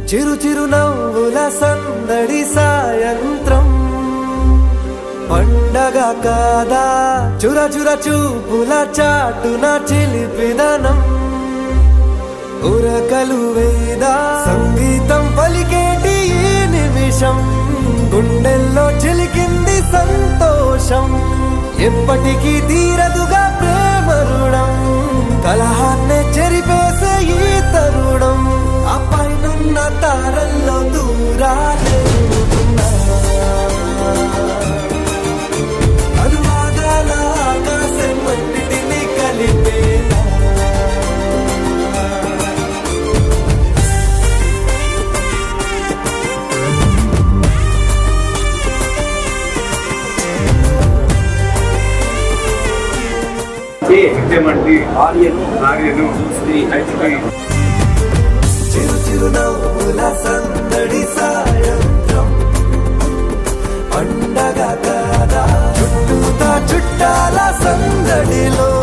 చిరు చిరు నవ్వుల సందడి సాయంత్రం పండగ కాదా చుర చుర చూపుల చాటున చిలిపిదనం ఉరకలు వేదా సంగీతం పలికేటి ఈ నిమిషం గుండెల్లో చిలికింది సంతోషం ఎప్పటికీ తీరదుగా ప్రేమ రుణం కలహాన్నే చెరిపేసే ఈ తరుణం ఆ పైనున్న తారల్లో దూరాలే ఉన్నా. అనువాదాల ఆకాశం అన్నిటినీ కలిపేలా విద్యమంటి ఆర్యను ఆర్యను శ్రీ ఐశ్వరి చిరు చిరు నవ్వుల సందడి సాయంత్రం పండగ కాదా చుట్టూతా చుట్టాల సందడిలో